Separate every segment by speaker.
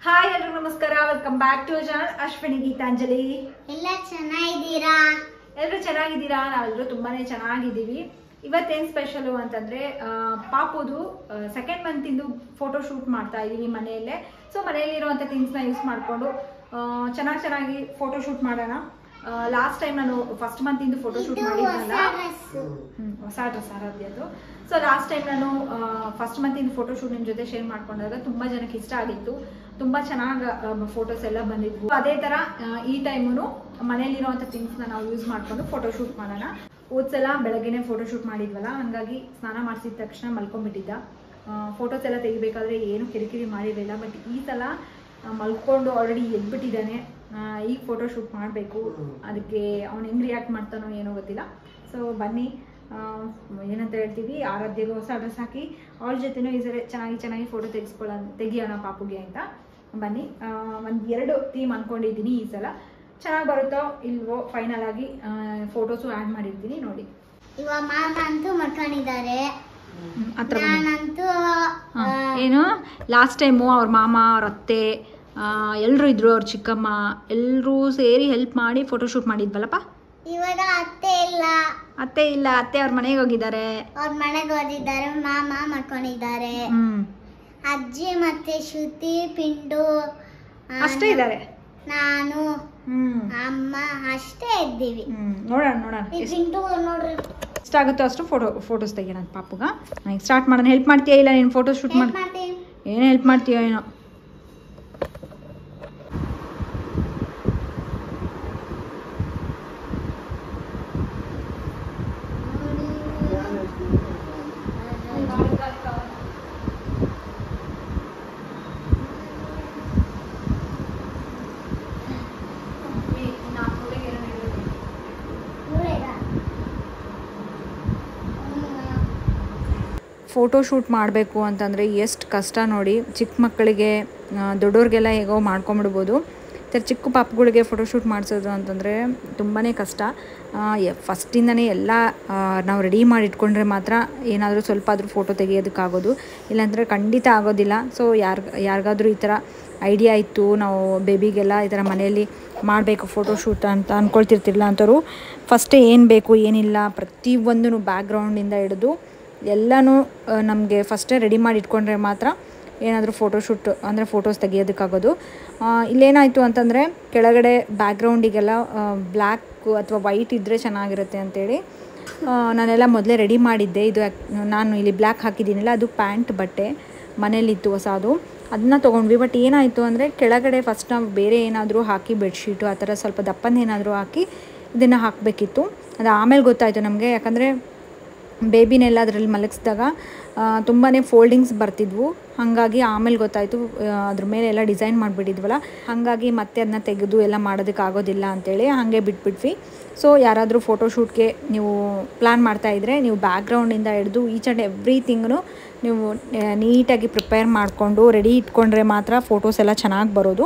Speaker 1: Hi ಎಲ್ರಿಗೂ ನಮಸ್ಕಾರ welcome back to channel Ashwini Geethanjali
Speaker 2: ಎಲ್ಲ ಚೆನ್ನಾಗಿದ್ದೀರಾ
Speaker 1: ಎಲ್ಲರೂ ಚೆನ್ನಾಗಿದ್ದೀರಾ ನಾವೆಲ್ಲರೂ ತುಂಬಾನೇ ಚೆನ್ನಾಗಿದ್ದೀವಿ ಇವತ್ತೇನು ಸ್ಪೆಷಲು ಅಂತಂದ್ರೆ ಆ, ಪಾಪುದು ಸೆಕೆಂಡ್ ಮಂತಿಂದು ಫೋಟೋ ಶೂಟ್ ಮಾಡ್ತಾ ಇದ್ದೀವಿ ಮನೆಯಲ್ಲೇ ಸೊ ಮನೆಯಲ್ಲಿರುವಂಥ ಥಿಂಗ್ಸ್ನ ಯೂಸ್ ಮಾಡಿಕೊಂಡು ಚೆನ್ನಾಗಿ ಚೆನ್ನಾಗಿ ಫೋಟೋ ಶೂಟ್ ಮಾಡೋಣ ಲಾಸ್ಟ್ ಟೈಮ್ ನಾನು ಫಸ್ಟ್ ಮಂತಿಂದು ಫೋಟೋ ಶೂಟ್
Speaker 2: ಇದು ಹೊಸ
Speaker 1: ಮಾಡಿದ್ನಲ್ಲ
Speaker 2: ಡ್ರೆಸ್ಸು
Speaker 1: ಹ್ಮ್, ಹೊಸ ಡ್ರೆಸ್ ಆರಾಧ್ಯದು ಸೊ ಲಾಸ್ಟ್ ಟೈಮ್ ನಾನು ಫಸ್ಟ್ ಮಂತಿಂದ ಫೋಟೋ ಶೂಟ್ ನಿಮ್ಮ ಜೊತೆ ಶೇರ್ ಮಾಡ್ಕೊಂಡಾಗ ತುಂಬಾ ಜನಕ್ಕೆ ಇಷ್ಟ ಆಗಿತ್ತು ತುಂಬಾ ಚೆನ್ನಾಗಿ ಫೋಟೋಸ್ ಎಲ್ಲ ಬಂದಿದ್ವು ಅದೇ ತರ ಆ, ಈ ಟೈಮು ಮನೆಯಲ್ಲಿರುವಂಥ ಥಿಂಗ್ಸ್ನ ನಾವು ಯೂಸ್ ಮಾಡ್ಕೊಂಡು ಫೋಟೋ ಶೂಟ್ ಮಾಡೋಣ ಹೋದ್ಸಲ ಬೆಳಗ್ಗೆನೆ ಫೋಟೋ ಶೂಟ್ ಮಾಡಿದ್ವಲ್ಲ ಹಂಗಾಗಿ ಸ್ನಾನ ಮಾಡಿಸಿದ ತಕ್ಷಣ ಮಲ್ಕೊಂಡ್ಬಿಟ್ಟಿದ್ದ ಫೋಟೋಸ್ ಎಲ್ಲ ತೆಗಿಬೇಕಾದ್ರೆ ಏನು ಕಿರಿಕಿರಿ ಮಾಡಿರಲಿಲ್ಲ ಬಟ್ ಈ ಸಲ ಆ, ಮಲ್ಕೊಂಡು ಆಲ್ರೆಡಿ ಎದ್ಬಿಟ್ಟಿದ್ದಾನೆ ಆ, ಈಗ ಫೋಟೋ ಶೂಟ್ ಮಾಡಬೇಕು ಅದಕ್ಕೆ ಅವ್ನು ಹೆಂಗೆ ರಿಯಾಕ್ಟ್ ಮಾಡ್ತಾನೋ ಏನೋ ಗೊತ್ತಿಲ್ಲ ಸೊ ಬನ್ನಿ ಆ, ಏನಂತ ಹೇಳ್ತೀವಿ ಆರಾಧ್ಯಗೆ ಹೊಸ ಡ್ರೆಸ್ ಹಾಕಿ ಅವ್ರ ಜೊತೆನೂ ಈ ಸರಿ ಚೆನ್ನಾಗಿ ಚೆನ್ನಾಗಿ ಫೋಟೋ ತೆಗೆಸ್ಕೊಳ್ಳೋ ತೆಗಿಯೋಣ ಪಾಪುಗೆ ಅಂತ ಬನ್ನಿ ಒಂದು ಎರಡು ಥೀಮ್ ಅಂದ್ಕೊಂಡಿದ್ದೀನಿ ಈ ಸಲ ಚೆನ್ನಾಗಿ ಬರುತ್ತೋ ಇಲ್ವೋ ಫೈನಲ್ ಆಗಿ ಫೋಟೋಸು ಆ್ಯಡ್ ಮಾಡಿರ್ತೀನಿ ನೋಡಿ
Speaker 2: ಇವಾಗ ಮಾಮ ಅಂತೂ ಮಡ್ಕೊಂಡಿದ್ದಾರೆ
Speaker 1: ಹತ್ರ ಬನ್ನಿ.
Speaker 2: ನಾನಂತೂ
Speaker 1: ಹಾ,
Speaker 2: ಆ,
Speaker 1: ಏನು ಲಾಸ್ಟ್ ಟೈಮು ಅವ್ರ ಮಾಮ ಅವ್ರ ಅತ್ತೆ ಎಲ್ಲರೂ ಇದ್ರು ಅವ್ರ ಚಿಕ್ಕಮ್ಮ ಎಲ್ಲರೂ ಸೇರಿ ಹೆಲ್ಪ್ ಮಾಡಿ ಫೋಟೋ ಶೂಟ್ ಮಾಡಿದ್ವಲ್ಲಪ್ಪ
Speaker 2: ಇವಾಗ ಅತ್ತೆ ಇಲ್ಲ
Speaker 1: ಅತ್ತೆ ಇಲ್ಲ ಅತ್ತೆ ಅವ್ರ ಮನೆಗೆ ಹೋಗಿದ್ದಾರೆ
Speaker 2: ಅವ್ರ ಮನೆಗೆ ಓದಿದ್ದಾರೆ ಮಾಮ ಮಾಡ್ಕೊಂಡಿದ್ದಾರೆ
Speaker 1: ಹ್ಮ್
Speaker 2: ಅಜ್ಜಿ ಮತ್ತೆ ಶ್ರುತಿ ಪಿಂಡು ಆ,
Speaker 1: ಅಷ್ಟೇ ಇದ್ದಾರೆ
Speaker 2: ನಾನು
Speaker 1: ಹ್ಮ್
Speaker 2: ಅಮ್ಮ ಅಷ್ಟೇ ಇದ್ದೀವಿ
Speaker 1: ಹ್ಮ್ ನೋಡೋಣ ನೋಡೋಣ
Speaker 2: ಈ
Speaker 1: ಎಷ್ಟು
Speaker 2: ಪಿಂಟು ನೋಡ್ರಿ
Speaker 1: ಎಷ್ಟಾಗುತ್ತೋ ಅಷ್ಟು ಫೋಟೋ ಫೋಟೋಸ್ ತೆಗಿಯೋಣ ಪಾಪುಗ ಈಗ ಸ್ಟಾರ್ಟ್ ಮಾಡೋಣ ಹೆಲ್ಪ್ ಮಾಡ್ತೀಯಾ ಇಲ್ಲ ನೀನು ಫೋಟೋ ಶೂಟ್
Speaker 2: ಏನ್
Speaker 1: ಮಾಡಿ
Speaker 2: ಮಾಡ್ತೀವಿ
Speaker 1: ಏನು ಹೆಲ್ಪ್ ಮಾಡ್ತೀಯೋ ಏನೋ ಫೋಟೋ ಶೂಟ್ ಮಾಡಬೇಕು ಅಂತಂದರೆ ಎಷ್ಟು ಕಷ್ಟ ನೋಡಿ ಚಿಕ್ಕ ಮಕ್ಕಳಿಗೆ ಆ, ದೊಡ್ಡೋರಿಗೆಲ್ಲ ಹೇಗೋ ಮಾಡ್ಕೊಂಬಿಡ್ಬೋದು ಈ ಥರ ಚಿಕ್ಕ ಪಾಪುಗಳಿಗೆ ಫೋಟೋ ಶೂಟ್ ಮಾಡಿಸೋದು ಅಂತಂದರೆ ತುಂಬಾ ಕಷ್ಟ ಫಸ್ಟಿಂದನೇ ಎಲ್ಲ ಆ, ನಾವು ರೆಡಿ ಮಾಡಿ ಇಟ್ಕೊಂಡ್ರೆ ಮಾತ್ರ ಏನಾದರೂ ಸ್ವಲ್ಪ ಆದರೂ ಫೋಟೋ ತೆಗಿಯೋದಕ್ಕಾಗೋದು ಇಲ್ಲಾಂದರೆ ಖಂಡಿತ ಆಗೋದಿಲ್ಲ ಸೊ ಯಾರು ಯಾರಿಗಾದ್ರೂ ಈ ಥರ ಐಡಿಯಾ ಇತ್ತು ನಾವು ಬೇಬಿಗೆಲ್ಲ ಈ ಥರ ಮನೆಯಲ್ಲಿ ಮಾಡಬೇಕು ಫೋಟೋ ಶೂಟ್ ಅಂತ ಅಂದ್ಕೊಳ್ತಿರ್ತಿಲ್ಲ ಅಂಥವ್ರು ಫಸ್ಟೇ ಏನು ಬೇಕು ಏನಿಲ್ಲ ಪ್ರತಿಯೊಂದೂ ಬ್ಯಾಕ್ಗ್ರೌಂಡಿಂದ ಹಿಡಿದು ಎಲ್ಲನೂ ನಮಗೆ ಫಸ್ಟೇ ರೆಡಿ ಮಾಡಿ ಇಟ್ಕೊಂಡ್ರೆ ಮಾತ್ರ ಏನಾದರೂ ಫೋಟೋಶೂಟ್ ಅಂದರೆ ಫೋಟೋಸ್ ತೆಗಿಯೋದಕ್ಕಾಗೋದು ಆ, ಇಲ್ಲೇನಾಯಿತು ಅಂತಂದರೆ ಕೆಳಗಡೆ ಬ್ಯಾಕ್ಗ್ರೌಂಡಿಗೆಲ್ಲ ಬ್ಲ್ಯಾಕ್ ಅಥವಾ ವೈಟ್ ಇದ್ದರೆ ಚೆನ್ನಾಗಿರುತ್ತೆ ಅಂತೇಳಿ ಆ, ನಾನೆಲ್ಲ ಮೊದಲೇ ರೆಡಿ ಮಾಡಿದ್ದೆ ಇದು ಯಾಕ್- ನಾನು ಇಲ್ಲಿ ಬ್ಲ್ಯಾಕ್ ಹಾಕಿದ್ದೀನಿಲ್ಲ ಅದು ಪ್ಯಾಂಟ್ ಬಟ್ಟೆ ಮನೇಲಿತ್ತು ಹೊಸದು ಅದನ್ನ ತೊಗೊಂಡ್ವಿ ಬಟ್ ಏನಾಯಿತು ಅಂದರೆ ಕೆಳಗಡೆ ಫಸ್ಟ್ ನಾವು ಬೇರೆ ಏನಾದರೂ ಹಾಕಿ ಬೆಡ್ಶೀಟು ಆ ಥರ ಸ್ವಲ್ಪ ದಪ್ಪನೇನಾದರೂ ಹಾಕಿ ಇದನ್ನು ಹಾಕಬೇಕಿತ್ತು ಅದು ಆಮೇಲೆ ಗೊತ್ತಾಯಿತು ನಮಗೆ ಯಾಕಂದರೆ ಬೇಬಿನೆಲ್ಲ ಅದರಲ್ಲಿ ಮಲಗಿಸಿದಾಗ ತುಂಬಾ ಫೋಲ್ಡಿಂಗ್ಸ್ ಬರ್ತಿದ್ವು ಹಾಗಾಗಿ ಆಮೇಲೆ ಗೊತ್ತಾಯಿತು ಅದ್ರ ಮೇಲೆ ಎಲ್ಲ ಡಿಸೈನ್ ಮಾಡಿಬಿಟ್ಟಿದ್ವಲ್ಲ ಹಾಗಾಗಿ ಮತ್ತೆ ಅದನ್ನ ತೆಗೆದು ಎಲ್ಲ ಮಾಡೋದಕ್ಕೆ ಆಗೋದಿಲ್ಲ ಅಂತೇಳಿ ಹಾಗೆ ಬಿಟ್ಬಿಟ್ವಿ ಸೊ ಯಾರಾದರೂ ಫೋಟೋಶೂಟ್ಗೆ ನೀವು ಪ್ಲ್ಯಾನ್ ಮಾಡ್ತಾಯಿದ್ರೆ ನೀವು ಬ್ಯಾಕ್ಗ್ರೌಂಡಿಂದ ಹಿಡಿದು ಈಚ್ ಆ್ಯಂಡ್ ಎವ್ರಿಥಿಂಗ್ನು ನೀವು ನೀಟಾಗಿ ಪ್ರಿಪೇರ್ ಮಾಡಿಕೊಂಡು ರೆಡಿ ಇಟ್ಕೊಂಡ್ರೆ ಮಾತ್ರ ಫೋಟೋಸ್ ಎಲ್ಲ ಚೆನ್ನಾಗಿ ಬರೋದು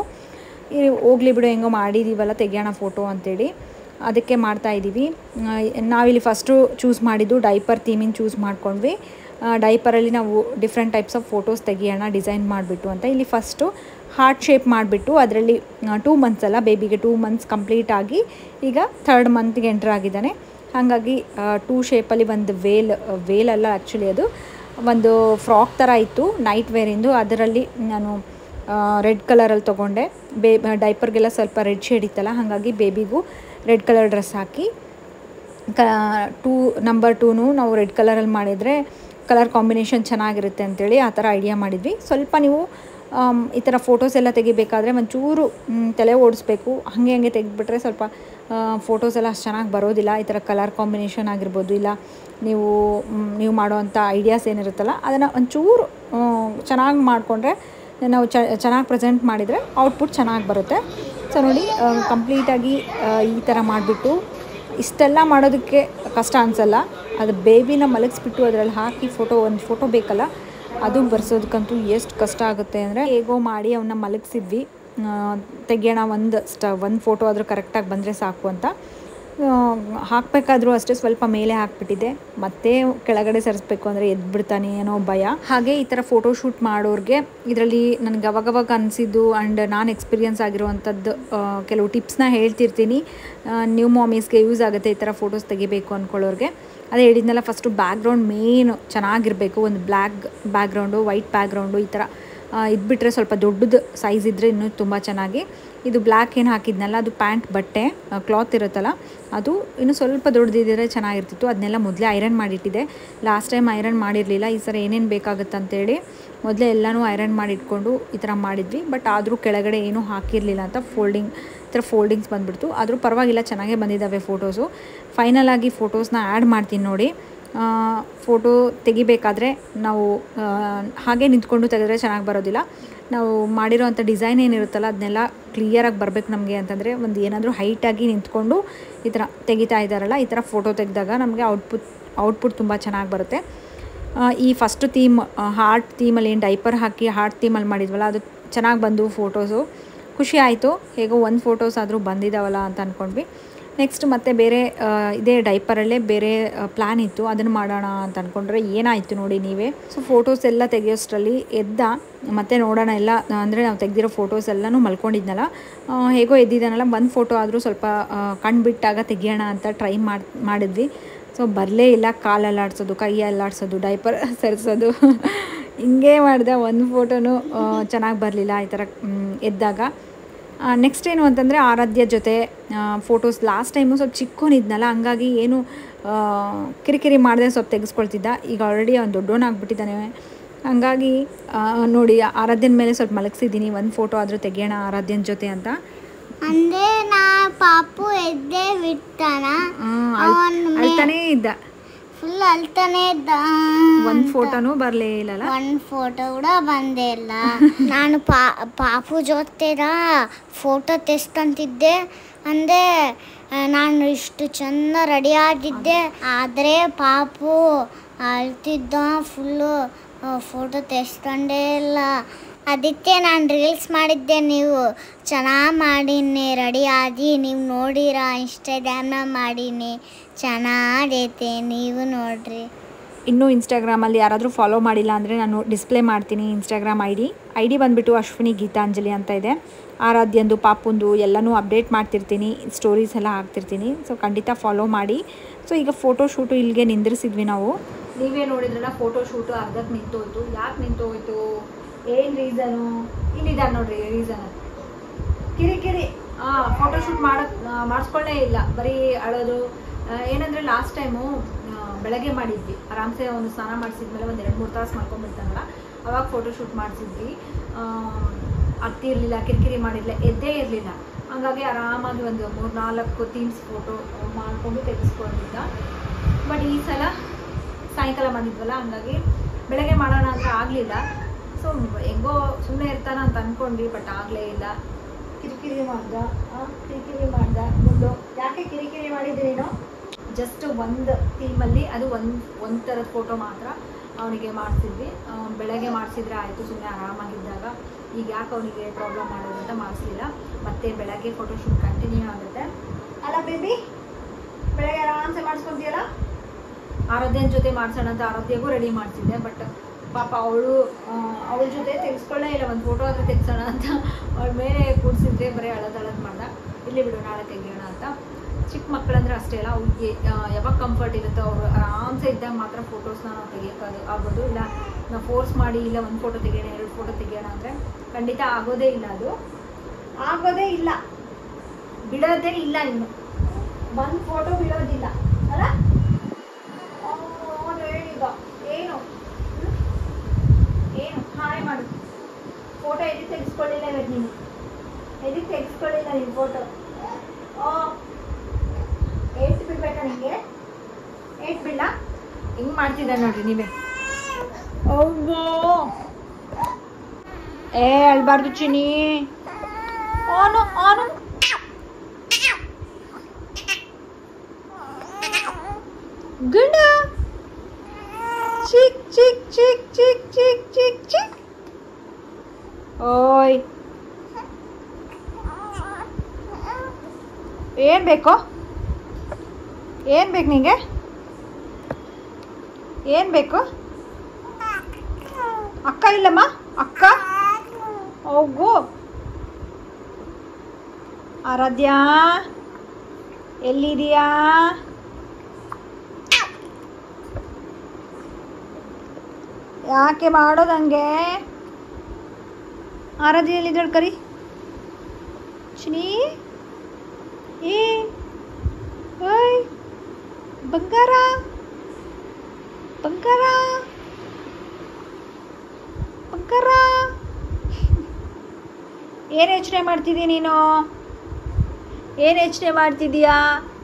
Speaker 1: ಈ ಹೋಗ್ಲಿ ಬಿಡು ಹೆಂಗೋ ಮಾಡಿದ್ದೀವಲ್ಲ ತೆಗಿಯೋಣ ಫೋಟೋ ಅಂತೇಳಿ ಅದಕ್ಕೆ ಮಾಡ್ತಾ ಇದ್ದೀವಿ ಆ, ನಾವಿಲ್ಲಿ ಫಸ್ಟು ಚೂಸ್ ಮಾಡಿದ್ದು ಡೈಪರ್ ಥೀಮಿಂಗ್ ಚೂಸ್ ಮಾಡ್ಕೊಂಡ್ವಿ ಡೈಪರಲ್ಲಿ ನಾವು ಡಿಫ್ರೆಂಟ್ ಟೈಪ್ಸ್ ಆಫ್ ಫೋಟೋಸ್ ತೆಗಿಯೋಣ ಡಿಸೈನ್ ಮಾಡಿಬಿಟ್ಟು ಅಂತ ಇಲ್ಲಿ ಫಸ್ಟು ಹಾರ್ಟ್ ಶೇಪ್ ಮಾಡಿಬಿಟ್ಟು ಅದರಲ್ಲಿ ಟೂ ಮಂತ್ಸ್ ಅಲ್ಲ ಬೇಬಿಗೆ ಟೂ ಮಂತ್ಸ್ ಕಂಪ್ಲೀಟ್ ಆಗಿ ಈಗ ಥರ್ಡ್ ಮಂತ್ಗೆ ಎಂಟರ್ ಆಗಿದ್ದಾನೆ ಹಾಗಾಗಿ ಟೂ ಶೇಪಲ್ಲಿ ಒಂದು ವೇಲ್ ವೇಲ್ ಅಲ್ಲ ಆ್ಯಕ್ಚುಲಿ ಅದು ಒಂದು ಫ್ರಾಕ್ ಥರ ಇತ್ತು ನೈಟ್ ವೇರಿಂದು ಅದರಲ್ಲಿ ನಾನು ರೆಡ್ ಕಲರಲ್ಲಿ ತೊಗೊಂಡೆ ಬೇ ಡೈಪರ್ಗೆಲ್ಲ ಸ್ವಲ್ಪ ರೆಡ್ ಶೇಡ್ ಇತ್ತಲ್ಲ ಹಾಗಾಗಿ ಬೇಬಿಗೂ ರೆಡ್ ಕಲರ್ ಡ್ರೆಸ್ ಹಾಕಿ ಕ ಟೂ ನಂಬರ್ ಟೂನು ನಾವು ರೆಡ್ ಕಲರಲ್ಲಿ ಮಾಡಿದರೆ ಕಲರ್ ಕಾಂಬಿನೇಷನ್ ಚೆನ್ನಾಗಿರುತ್ತೆ ಅಂತೇಳಿ ಆ ಥರ ಐಡಿಯಾ ಮಾಡಿದ್ವಿ ಸ್ವಲ್ಪ ನೀವು ಆಮ್, ಈ ಥರ ಫೋಟೋಸ್ ಎಲ್ಲ ತೆಗಿಬೇಕಾದ್ರೆ ಒಂಚೂರು ಮ್, ತಲೆ ಓಡಿಸ್ಬೇಕು ಹಾಗೆ ಹಂಗೆ ತೆಗೆದ್ಬಿಟ್ರೆ ಸ್ವಲ್ಪ ಫೋಟೋಸ್ ಎಲ್ಲ ಅಷ್ಟು ಚೆನ್ನಾಗಿ ಬರೋದಿಲ್ಲ ಈ ಥರ ಕಲರ್ ಕಾಂಬಿನೇಷನ್ ಆಗಿರ್ಬೋದು ಇಲ್ಲ ನೀವು ಮ್, ನೀವು ಮಾಡೋವಂಥ ಐಡಿಯಾಸ್ ಏನಿರುತ್ತಲ್ಲ ಅದನ್ನು ಒಂಚೂರು ಚೆನ್ನಾಗಿ ಮಾಡಿಕೊಂಡ್ರೆ ನಾವು ಚ ಚೆನ್ನಾಗಿ ಪ್ರೆಸೆಂಟ್ ಮಾಡಿದರೆ ಔಟ್ಪುಟ್ ಚೆನ್ನಾಗಿ ಬರುತ್ತೆ ಸೊ ನೋಡಿ ಕಂಪ್ಲೀಟಾಗಿ ಈ ಥರ ಮಾಡಿಬಿಟ್ಟು ಇಷ್ಟೆಲ್ಲ ಮಾಡೋದಕ್ಕೆ ಕಷ್ಟ ಅನಿಸಲ್ಲ ಅದು ಬೇಬಿನ ಮಲಗಿಸ್ಬಿಟ್ಟು ಅದರಲ್ಲಿ ಹಾಕಿ ಫೋಟೋ ಒಂದು ಫೋಟೋ ಬೇಕಲ್ಲ ಅದು ಬರ್ಸೋದಕ್ಕಂತೂ ಎಷ್ಟು ಕಷ್ಟ ಆಗುತ್ತೆ ಅಂದರೆ ಹೇಗೋ ಮಾಡಿ ಅವನ್ನ ಮಲಗಿಸಿದ್ವಿ ತೆಗಿಯೋಣ ಒಂದು ಸ್ಟ ಒಂದು ಫೋಟೋ ಆದರೂ ಕರೆಕ್ಟಾಗಿ ಬಂದರೆ ಸಾಕು ಅಂತ ಹಾಕಬೇಕಾದ್ರೂ ಅಷ್ಟೇ ಸ್ವಲ್ಪ ಮೇಲೆ ಹಾಕ್ಬಿಟ್ಟಿದ್ದೆ ಮತ್ತೆ ಕೆಳಗಡೆ ಸರಿಸ್ಬೇಕು ಅಂದರೆ ಎದ್ಬಿಡ್ತಾನೆ ಏನೋ ಭಯ ಹಾಗೆ ಈ ಥರ ಫೋಟೋ ಶೂಟ್ ಮಾಡೋರಿಗೆ ಇದರಲ್ಲಿ ನನಗೆ ಅವಾಗವಾಗ ಅನಿಸಿದ್ದು ಆ್ಯಂಡ್ ನಾನು ಎಕ್ಸ್ಪೀರಿಯನ್ಸ್ ಆಗಿರುವಂಥದ್ದು ಆ, ಕೆಲವು ಟಿಪ್ಸ್ನ ಹೇಳ್ತಿರ್ತೀನಿ ನ್ಯೂ ಮಾಮೀಸ್ಗೆ ಯೂಸ್ ಆಗುತ್ತೆ ಈ ಥರ ಫೋಟೋಸ್ ತೆಗಿಬೇಕು ಅಂದ್ಕೊಳ್ಳೋರಿಗೆ ಅದೇ ಹೇಳಿದ್ನಲ್ಲ ಫಸ್ಟು ಬ್ಯಾಕ್ಗ್ರೌಂಡ್ ಮೇನ್ ಚೆನ್ನಾಗಿರಬೇಕು ಒಂದು ಬ್ಲ್ಯಾಕ್ ಬ್ಯಾಕ್ಗ್ರೌಂಡು ವೈಟ್ ಬ್ಯಾಕ್ಗ್ರೌಂಡು ಈ ಥರ ಇದ್ಬಿಟ್ರೆ ಸ್ವಲ್ಪ ದೊಡ್ಡದು ಸೈಜ್ ಇದ್ದರೆ ಇನ್ನೂ ತುಂಬ ಚೆನ್ನಾಗಿ ಇದು ಬ್ಲ್ಯಾಕ್ ಏನು ಹಾಕಿದ್ನಲ್ಲ ಅದು ಪ್ಯಾಂಟ್ ಬಟ್ಟೆ ಕ್ಲಾತ್ ಇರುತ್ತಲ್ಲ ಅದು ಇನ್ನು ಸ್ವಲ್ಪ ದೊಡ್ಡದಿದ್ದರೆ ಚೆನ್ನಾಗಿರ್ತಿತ್ತು ಅದನ್ನೆಲ್ಲ ಮೊದಲೇ ಐರನ್ ಮಾಡಿಟ್ಟಿದ್ದೆ ಲಾಸ್ಟ್ ಟೈಮ್ ಐರನ್ ಮಾಡಿರಲಿಲ್ಲ ಈ ಸಲ ಏನೇನು ಬೇಕಾಗುತ್ತೆ ಅಂತೇಳಿ ಮೊದಲೇ ಎಲ್ಲನೂ ಐರನ್ ಮಾಡಿ ಇಟ್ಕೊಂಡು ಈ ಥರ ಮಾಡಿದ್ವಿ ಬಟ್ ಆದರೂ ಕೆಳಗಡೆ ಏನೂ ಹಾಕಿರಲಿಲ್ಲ ಅಂತ ಫೋಲ್ಡಿಂಗ್ ಈ ಥರ ಫೋಲ್ಡಿಂಗ್ಸ್ ಬಂದುಬಿಡ್ತು ಆದರೂ ಪರವಾಗಿಲ್ಲ ಚೆನ್ನಾಗೇ ಬಂದಿದ್ದಾವೆ ಫೋಟೋಸು ಫೈನಲ್ ಆಗಿ ಫೋಟೋಸ್ನ ಆ್ಯಡ್ ಮಾಡ್ತೀನಿ ನೋಡಿ ಫೋಟೋ ತೆಗಿಬೇಕಾದ್ರೆ ನಾವು ಆ, ಹಾಗೆ ನಿಂತ್ಕೊಂಡು ತೆಗೆದ್ರೆ ಚೆನ್ನಾಗಿ ಬರೋದಿಲ್ಲ ನಾವು ಮಾಡಿರೋವಂಥ ಡಿಸೈನ್ ಏನಿರುತ್ತಲ್ಲ ಅದನ್ನೆಲ್ಲ ಕ್ಲಿಯರಾಗಿ ಬರಬೇಕು ನಮಗೆ ಅಂತಂದರೆ ಒಂದು ಏನಾದರೂ ಹೈಟಾಗಿ ನಿಂತ್ಕೊಂಡು ಈ ಥರ ತೆಗಿತಾ ಇದ್ದಾರಲ್ಲ ಈ ಥರ ಫೋಟೋ ತೆಗೆದಾಗ ನಮಗೆ ಔಟ್ಪುಟ್ ಔಟ್ಪುಟ್ ತುಂಬ ಚೆನ್ನಾಗಿ ಬರುತ್ತೆ ಆ, ಈ ಫಸ್ಟು ಥೀಮ್ ಹಾರ್ಟ್ ಥೀಮಲ್ಲಿ ಏನು ಡೈಪರ್ ಹಾಕಿ ಹಾರ್ಟ್ ಥೀಮಲ್ಲಿ ಮಾಡಿದ್ವಲ್ಲ ಅದು ಚೆನ್ನಾಗಿ ಬಂದು ಫೋಟೋಸು ಖುಷಿ ಆಯಿತು ಹೇಗೋ ಒಂದು ಫೋಟೋಸ್ ಆದರೂ ಬಂದಿದ್ದಾವಲ್ಲ ಅಂತ ಅಂದ್ಕೊಂಡ್ವಿ ನೆಕ್ಸ್ಟ್ ಮತ್ತೆ ಬೇರೆ ಆ, ಇದೇ ಡೈಪರಲ್ಲೇ ಬೇರೆ ಪ್ಲ್ಯಾನ್ ಇತ್ತು ಅದನ್ನು ಮಾಡೋಣ ಅಂತ ಅಂದ್ಕೊಂಡ್ರೆ ಏನಾಯಿತು ನೋಡಿ ನೀವೇ ಸೊ ಫೋಟೋಸ್ ಎಲ್ಲ ತೆಗಿಯೋಷ್ಟರಲ್ಲಿ ಎದ್ದ ಮತ್ತೆ ನೋಡೋಣ ಎಲ್ಲ ಅಂದರೆ ನಾವು ತೆಗೆದಿರೋ ಫೋಟೋಸ್ ಎಲ್ಲನೂ ಮಲ್ಕೊಂಡಿದ್ನಲ್ಲ ಆ, ಹೇಗೋ ಎದ್ದಿದ್ದಾನಲ್ಲ ಒಂದು ಫೋಟೋ ಆದರೂ ಸ್ವಲ್ಪ ಆ, ಕಣ್ಣು ಬಿಟ್ಟಾಗ ತೆಗಿಯೋಣ ಅಂತ ಟ್ರೈ ಮಾಡಿ ಮಾಡಿದ್ವಿ ಸೊ ಬರಲೇ ಇಲ್ಲ ಕಾಲು ಅಲ್ಲಾಡ್ಸೋದು ಕೈ ಅಲ್ಲಾಡ್ಸೋದು ಡೈಪರ್ ಸರಿಸೋದು ಹಿಂಗೆ ಮಾಡಿದೆ ಒಂದು ಫೋಟೋನು ಚೆನ್ನಾಗಿ ಬರಲಿಲ್ಲ ಈ ಥರ ಮ್, ಎದ್ದಾಗ ನೆಕ್ಸ್ಟ್ ಏನು ಅಂತಂದರೆ ಆರಾಧ್ಯ ಜೊತೆ ಫೋಟೋಸ್ ಲಾಸ್ಟ್ ಟೈಮು ಸ್ವಲ್ಪ ಚಿಕ್ಕವನಿದ್ನಲ್ಲ ಹಂಗಾಗಿ ಏನು ಆ, ಕಿರಿಕಿರಿ ಮಾಡದೆ ಸ್ವಲ್ಪ ತೆಗೆಸ್ಕೊಳ್ತಿದ್ದ ಈಗ ಆಲ್ರೆಡಿ ಅವ್ನು ದೊಡ್ಡವನಾಗ್ಬಿಟ್ಟಿದ್ದಾನೆ ಹಂಗಾಗಿ ಆ, ನೋಡಿ ಆರಾಧ್ಯನ ಮೇಲೆ ಸ್ವಲ್ಪ ಮಲಗಿಸಿದ್ದೀನಿ ಒಂದು ಫೋಟೋ ಆದರೂ ತೆಗಿಯೋಣ ಆರಾಧ್ಯನ ಜೊತೆ ಅಂತ
Speaker 2: ಅಂದ್ರೆ ನಾ ಪಾಪು ಎದ್ದೆ ಬಿಡ್ತಾನ
Speaker 1: ಆ, ಅಳ್-
Speaker 2: ಅವ್ನ್ ಮೇ-
Speaker 1: ಅಳ್ತಾನೇ ಇದ್ದ
Speaker 2: ಫುಲ್ ಅಳ್ತಾನೆ ಇದ್ದ
Speaker 1: ಒಂದು ಫೋಟೋನೂ ಬರಲೇ ಇಲ್ಲಲ್ಲ
Speaker 2: ಒಂದ್ ಫೋಟೋ ಕೂಡ ಬಂದೇ ಇಲ್ಲ ನಾನು ಪಾ ಪಾಪು ಜೊತೆದ ಫೋಟೋ ತೆಸ್ಕೊಂತಿದ್ದೆ ಅಂದ್ರೆ ಆ, ನಾನು ಇಷ್ಟು ಚೆಂದ ರೆಡಿ ಆಗಿದ್ದೆ ಆದರೆ ಪಾಪು ಅಳ್ತಿದ್ದ ಫುಲ್ಲು ಫೋಟೋ ತೆಸ್ಕೊಂಡೇ ಇಲ್ಲ ಅದಕ್ಕೆ ನಾನು ರೀಲ್ಸ್ ಮಾಡಿದ್ದೆ ನೀವು ಚೆನ್ನಾಗಿ ಮಾಡೀನಿ ರೆಡಿ ಆಗಿ ನೀವು ನೋಡಿರ ಇನ್ಸ್ಟಾಗ್ರಾಮ್ನ ಮಾಡೀನಿ ಚೆನ್ನಾಗೈತೆ ನೀವು ನೋಡ್ರಿ
Speaker 1: ಇನ್ನೂ ಇನ್ಸ್ಟಾಗ್ರಾಮಲ್ಲಿ ಯಾರಾದರೂ ಫಾಲೋ ಮಾಡಿಲ್ಲ ಅಂದರೆ ನಾನು ಡಿಸ್ಪ್ಲೇ ಮಾಡ್ತೀನಿ Instagram I D I D ಬಂದುಬಿಟ್ಟು ಅಶ್ವಿನಿ ಗೀತಾಂಜಲಿ ಅಂತ ಇದೆ ಆರಾಧ್ಯಂದು ಪಾಪುಂದು ಎಲ್ಲನೂ ಅಪ್ಡೇಟ್ ಮಾಡ್ತಿರ್ತೀನಿ ಸ್ಟೋರೀಸ್ ಎಲ್ಲ ಹಾಕ್ತಿರ್ತೀನಿ ಸೊ ಖಂಡಿತ ಫಾಲೋ ಮಾಡಿ ಸೊ ಈಗ ಫೋಟೋ ಶೂಟು ಇಲ್ಲಿಗೆ ನಿಂದಿರಿಸಿದ್ವಿ ನಾವು ನೀವೇ ನೋಡಿದ್ರಲ್ಲ ಫೋಟೋ ಶೂಟು ಅರ್ಧಕ್ಕೆ ನಿಂತೋಯ್ತು ಯಾಕೆ ನಿಂತೋಯ್ತು ಏನು ರೀಸನು ಇಲ್ಲಿದ್ದಾರೆ ನೋಡ್ರಿ ರೀಸನ್ ಕಿರಿಕಿರಿ ಫೋಟೋ ಶೂಟ್ ಮಾಡಕ್ ಮಾಡಿಸ್ಕೊಳ್ಳೇ ಇಲ್ಲ ಬರೀ ಅಳೋದು ಆ, ಏನಂದ್ರೆ ಲಾಸ್ಟ್ ಟೈಮು ಬೆಳಗ್ಗೆ ಮಾಡಿದ್ವಿ ಆರಾಮ್ಸೆ ಅವನು ಸ್ನಾನ ಮಾಡಿಸಿದ್ಮೇಲೆ ಒಂದು ಎರಡು ಮೂರು ತಾಸು ಮಾಡ್ಕೊಂಡ್ಬಿಡ್ತಾನಲ್ಲ ಅವಾಗ ಫೋಟೋ ಶೂಟ್ ಮಾಡಿಸಿದ್ವಿ ಆಗ್ತಿರ್ಲಿಲ್ಲ ಕಿರಿಕಿರಿ ಮಾಡಿರಲಿಲ್ಲ ಎದ್ದೇ ಇರಲಿಲ್ಲ ಹಂಗಾಗಿ ಆರಾಮಾಗಿ ಒಂದು ಮೂರು ನಾಲ್ಕು ಥೀಮ್ಸ್ ಫೋಟೋ ಮಾಡಿಕೊಂಡು ತೆಗೆಸ್ಕೊಂಡಿದ್ದ ಬಟ್ ಈ ಸಲ ಸಾಯಂಕಾಲ ಬಂದಿದ್ವಲ್ಲ ಹಂಗಾಗಿ ಬೆಳಗ್ಗೆ ಮಾಡೋಣ ಅಂತ ಆಗಲಿಲ್ಲ ಸೊ ಹೆಂಗೋ ಸುಮ್ಮನೆ ಇರ್ತಾನ ಅಂತ ಅಂದ್ಕೊಂಡ್ವಿ ಬಟ್ ಆಗಲೇ ಇಲ್ಲ ಕಿರಿಕಿರಿ ಮಾಡ್ದ ಆ, ಕಿರಿಕಿರಿ ಮಾಡ್ದ ಮುಂದೆ ಯಾಕೆ ಕಿರಿಕಿರಿ ಮಾಡಿದ್ರಿ ನೀನು ಜಸ್ಟ್ ಒಂದು ಥೀಮಲ್ಲಿ ಅದು ಒಂದು ಒಂದು ಥರದ ಫೋಟೋ ಮಾತ್ರ ಅವನಿಗೆ ಮಾಡಿಸಿದ್ವಿ ಬೆಳಗ್ಗೆ ಮಾಡಿಸಿದ್ರೆ ಆಯಿತು ಸುಮ್ಮನೆ ಆರಾಮಾಗಿದ್ದಾಗ ಈಗ ಯಾಕೆ ಅವನಿಗೆ ಪ್ರಾಬ್ಲಮ್ ಮಾಡೋದು ಅಂತ ಮಾಡಿಸ್ಲಿಲ್ಲ ಮತ್ತೆ ಬೆಳಗ್ಗೆ ಫೋಟೋ ಶೂಟ್ ಕಂಟಿನ್ಯೂ ಆಗುತ್ತೆ ಅಲ್ಲ ಬೇಬಿ ಬೆಳಗ್ಗೆ ಆರಾಮ್ಸೆ ಮಾಡಿಸ್ಕೊಂತೀಯಲ್ಲ ಆರಾಧ್ಯನ ಜೊತೆ ಮಾಡ್ಸೋಣ ಅಂತ ಆರಾಧ್ಯಗೂ ರೆಡಿ ಮಾಡ್ತಿದ್ದೆ ಬಟ್ ಪಾಪ ಅವಳು ಅವಳ ಜೊತೆ ತೆಗೆಸ್ಕೊಳ್ಳೇ ಇಲ್ಲ ಒಂದು ಫೋಟೋ ಆದರೂ ತೆಗ್ಸೋಣ ಅಂತ ಅವಳ ಮೇಲೆ ಕೂಡಿಸಿದ್ರೆ ಬರೀ ಅಳದ್ ಅಳದ್ ಮಾಡ್ದ ಇಲ್ಲಿ ಬಿಡು ನಾಳೆ ತೆಗಿಯೋಣ ಅಂತ ಚಿಕ್ಕ ಮಕ್ಕಳಂದ್ರೆ ಅಷ್ಟೇ ಅಲ್ಲ ಅವ್ರಿಗೆ ಯಾವಾಗ ಕಂಫರ್ಟ್ ಇರುತ್ತೋ ಅವರು ಆರಾಮ್ಸೆ ಇದ್ದಾಗ ಮಾತ್ರ ಫೋಟೋಸ್ನ ನಾವು ತೆಗಿಯೋಕ್ಕಾಗ ಆಗೋದು ಇಲ್ಲ ನಾವು ಫೋರ್ಸ್ ಮಾಡಿ ಇಲ್ಲ ಒಂದು ಫೋಟೋ ತೆಗಿಯೋಣ ಎರಡು ಫೋಟೋ ತೆಗಿಯೋಣ ಅಂದರೆ ಖಂಡಿತ ಆಗೋದೇ ಇಲ್ಲ ಅದು ಆಗೋದೇ ಇಲ್ಲ ಬಿಡೋದೇ ಇಲ್ಲ ಇನ್ನು ಒಂದು ಫೋಟೋ ಬಿಡೋದಿಲ್ಲ ಅಲ್ಲ ಅವ್ನು ಹೇಳಿದ ಏನು ಹ್ಮ್? ಏನು ಹಾಯ್ ಮಾಡು ಫೋಟೋ ಎಲ್ಲಿ ತೆಗೆಸ್ಕೊಳ್ಳಿಲ್ಲ ಇವತ್ತು ನೀನು ಎಲ್ಲಿ ತೆಗೆಸ್ಕೊಳ್ಳಿಲ್ಲ ನೀನು ಫೋಟೋ ಓ ಏಟ್ ಬಿಡ್ಬೇಕಾ ನಿಮಗೆ ಏಟ್ ಬಿಡ್ಲ ಹಿಂಗೆ ಮಾಡ್ತಿದ್ದ ನೋಡ್ರಿ ನೀವೇ ಅವ್ವೋ ಏ ಅಳ್ಬಾರ್ದು ಚಿನಿ ಆನು ಆನು ಗಂಡ ಚಿಕ್ ಚಿಕ್ ಚಿಕ್ ಚಿಕ್ ಚಿಕ್ ಚಿಕ್ ಚಿಕ್ ಓಯ್ ಏನ್ ಬೇಕೋ ಏನು ಬೇಕು ನಿಂಗೆ ಏನು ಬೇಕು ಅಕ್ಕ ಇಲ್ಲಮ್ಮ ಅಕ್ಕ ಹೋಗು ಆರಾಧ್ಯ ಎಲ್ಲಿದೆಯಾ ಯಾಕೆ ಮಾಡೋದಂಗೆ ಆರಾಧ್ಯ ಎಲ್ಲಿದ್ದಾಳೆ ಕರಿ ಚಿನಿ ಏ ಓಯ್ ಬಂಗಾರ ಬಂಗಾರ ಬಂಗಾರ ಏನು ಯೋಚನೆ ಮಾಡ್ತಿದ್ದೀಯ ನೀನು ಏನು ಯೋಚನೆ ಮಾಡ್ತಿದ್ದೀಯಾ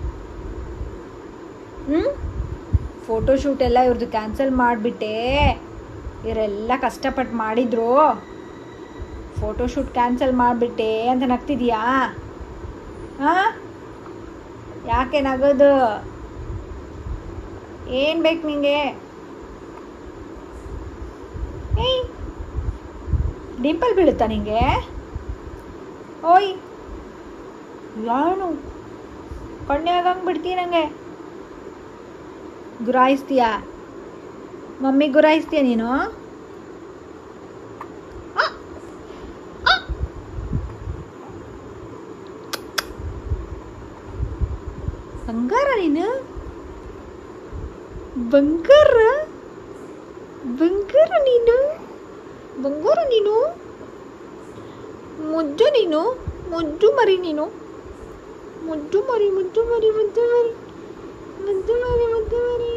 Speaker 1: ಹ್ಞೂ ಫೋಟೋಶೂಟ್ ಎಲ್ಲ ಇವ್ರದ್ದು ಕ್ಯಾನ್ಸಲ್ ಮಾಡಿಬಿಟ್ಟೆ ಇವರೆಲ್ಲ ಕಷ್ಟಪಟ್ಟು ಮಾಡಿದ್ರು ಫೋಟೋಶೂಟ್ ಕ್ಯಾನ್ಸಲ್ ಮಾಡಿಬಿಟ್ಟೆ ಅಂತ ನಗ್ತಿದೀಯಾ ಹಾಂ ಯಾಕೆ ನಗೋದು ಏನು ಬೇಕು ನಿಂಗೆ ಏಯ್ ಡಿಂಪಲ್ ಬೀಳುತ್ತಾ ನಿಂಗೆ ಓಯ್ ಏನು ಕಣ್ಣೆ ಆಗಂಗೆ ಬಿಡ್ತೀನಿ ನನಗೆ ಗುರಾಯಿಸ್ತೀಯಾ ಮಮ್ಮಿ ಗುರಾಯಿಸ್ತೀಯ ನೀನು ಆ! ಆ! ಬಂಗಾರ ನೀನು ಬಂಗಾರ ಬಂಗಾರ ನೀನು ಬಂಗಾರ ನೀನು ಮುದ್ದು ನೀನು ಮುದ್ದು ಮರಿ ನೀನು ಮುದ್ದು ಮರಿ ಮುದ್ದು ಮರಿ ಮುದ್ದು ಮರಿ ಮುದ್ದು ಮರಿ ಮುದ್ದು ಮರಿ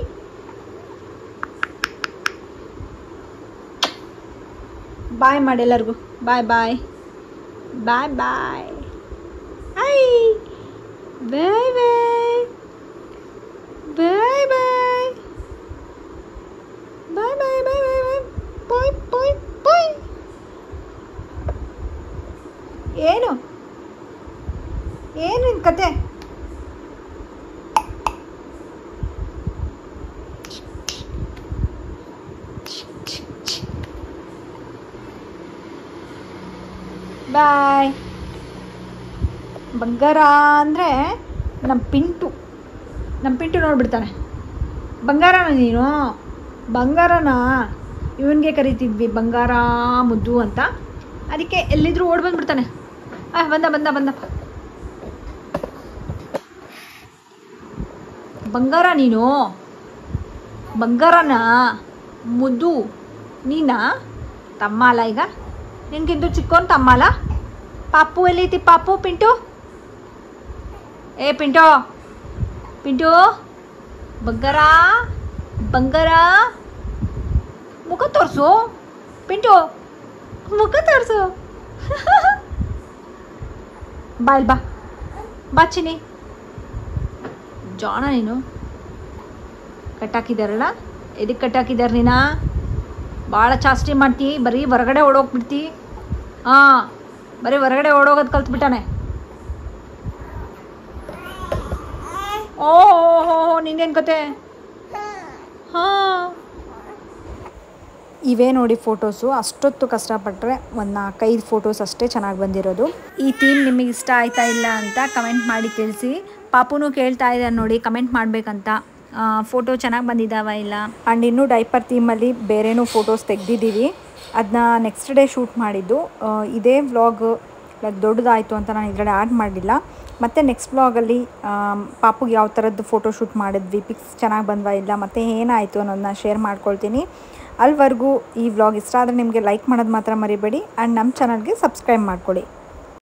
Speaker 1: ಬಾಯ್ ಮಾಡಿ ಎಲ್ಲರಿಗೂ ಬಾಯ್ ಬಾಯ್ ಬಾಯ್ ಬಾಯ್ ಐ ಬಾಯ್ ಬಾಯ್ ಬಾಯ್ ಬಾಯ್ ಬಾಯ್ ಬಾಯ್ ಬಾಯ್ ಬಾಯ್ ಬಾಯ್ ಬಾಯ್ ಬಾಯ್ ಏನು ಏನು ನಿನ್ ಕತೆ ಬಾಯ್ ಬಂಗಾರ ಅಂದರೆ ನಮ್ಮ ಪಿಂಟು ನಮ್ಮ ಪಿಂಟು ನೋಡ್ಬಿಡ್ತಾನೆ ಬಂಗಾರನ ನೀನು ಬಂಗಾರನ ಇವನಿಗೆ ಕರಿತಿದ್ವಿ ಬಂಗಾರ ಮುದ್ದು ಅಂತ ಅದಕ್ಕೆ ಎಲ್ಲಿದ್ರೂ ಓಡ್ ಬಂದ್ಬಿಡ್ತಾನೆ ಆ ಬಂದ ಬಂದ ಬಂದ ಬಂಗಾರ ನೀನು ಬಂಗಾರನ ಮುದ್ದು ನೀನಾ ತಮ್ಮ ಅಲ್ಲ ಈಗ ನಿನ್ಗಿಂತ ಚಿಕ್ಕೋನ್ ತಮ್ಮ ಅಲ್ಲ ಪಾಪು ಎಲ್ಲೈತಿ ಪಾಪು ಪಿಂಟು ಏ ಪಿಂಟು ಪಿಂಟು ಬಂಗಾರ ಬಂಗಾರ ಮುಖ ತೋರಿಸು ಪಿಂಟು ಮುಖ ತೋರಿಸು ಬಾ ಇಲ್ಲಿ ಬಾ ಬಾ ಚಿನಿ ಜಾಣ ನೀನು ಕಟ್ಟಾಕಿದಾರಲ್ಲ ಎದಕ್ಕೆ ಕಟ್ಟಾಕಿದಾರೆ ನೀನಾ ಭಾಳ ಚಾಸ್ತಿ ಮಾಡ್ತಿ ಬರೀ ಹೊರಗಡೆ ಓಡೋಗ್ಬಿಡ್ತಿ ಹಾಂ ಬರೀ ಹೊರಗಡೆ ಓಡೋಗೋದು ಕಲ್ತ್ಬಿಟ್ಟಾನೆ ಓ ಹೋ ನಿಂದೇನು ಕತೆ ಹಾಂ ಇವೇ ನೋಡಿ ಫೋಟೋಸು ಅಷ್ಟೊತ್ತು ಕಷ್ಟಪಟ್ಟರೆ ಒಂದು ನಾಲ್ಕೈದು ಫೋಟೋಸ್ ಅಷ್ಟೇ ಚೆನ್ನಾಗಿ ಬಂದಿರೋದು ಈ ಥೀಮ್ ನಿಮಗೆ ಇಷ್ಟ ಆಯ್ತಾ ಇಲ್ಲ ಅಂತ ಕಮೆಂಟ್ ಮಾಡಿ ತಿಳಿಸಿ ಪಾಪುನು ಕೇಳ್ತಾ ಇದ್ದಾರೆ ನೋಡಿ ಕಮೆಂಟ್ ಮಾಡಬೇಕಂತ ಫೋಟೋ ಚೆನ್ನಾಗಿ ಬಂದಿದ್ದಾವ ಇಲ್ಲ ಆ್ಯಂಡ್ ಇನ್ನೂ ಡೈಪರ್ ಥೀಮಲ್ಲಿ ಬೇರೆನೂ ಫೋಟೋಸ್ ತೆಗ್ದಿದ್ದೀವಿ ಅದನ್ನ ನೆಕ್ಸ್ಟ್ ಡೇ ಶೂಟ್ ಮಾಡಿದ್ದು ಆ, ಇದೇ ವ್ಲಾಗ್ ಲೈಕ್ ದೊಡ್ಡದಾಯಿತು ಅಂತ ನಾನು ಇದರಲ್ಲಿ ಆ್ಯಡ್ ಮಾಡಲಿಲ್ಲ ಮತ್ತು ನೆಕ್ಸ್ಟ್ ವ್ಲಾಗಲ್ಲಿ ಪಾಪುಗೆ ಯಾವ ಥರದ್ದು ಫೋಟೋ ಶೂಟ್ ಮಾಡಿದ್ವಿ ಪಿಕ್ಸ್ ಚೆನ್ನಾಗಿ ಬಂದ್ವಾ ಇಲ್ಲ ಮತ್ತು ಏನಾಯಿತು ಅನ್ನೋದನ್ನ ಶೇರ್ ಮಾಡ್ಕೊಳ್ತೀನಿ ಅಲ್ಲಿವರೆಗೂ ಈ ವ್ಲಾಗ್ ಇಷ್ಟ ಆದರೆ ನಿಮಗೆ ಲೈಕ್ ಮಾಡೋದು ಮಾತ್ರ ಮರಿಬೇಡಿ ಆ್ಯಂಡ್ ನಮ್ಮ ಚಾನಲ್ಗೆ ಸಬ್ಸ್ಕ್ರೈಬ್ ಮಾಡ್ಕೊಳ್ಳಿ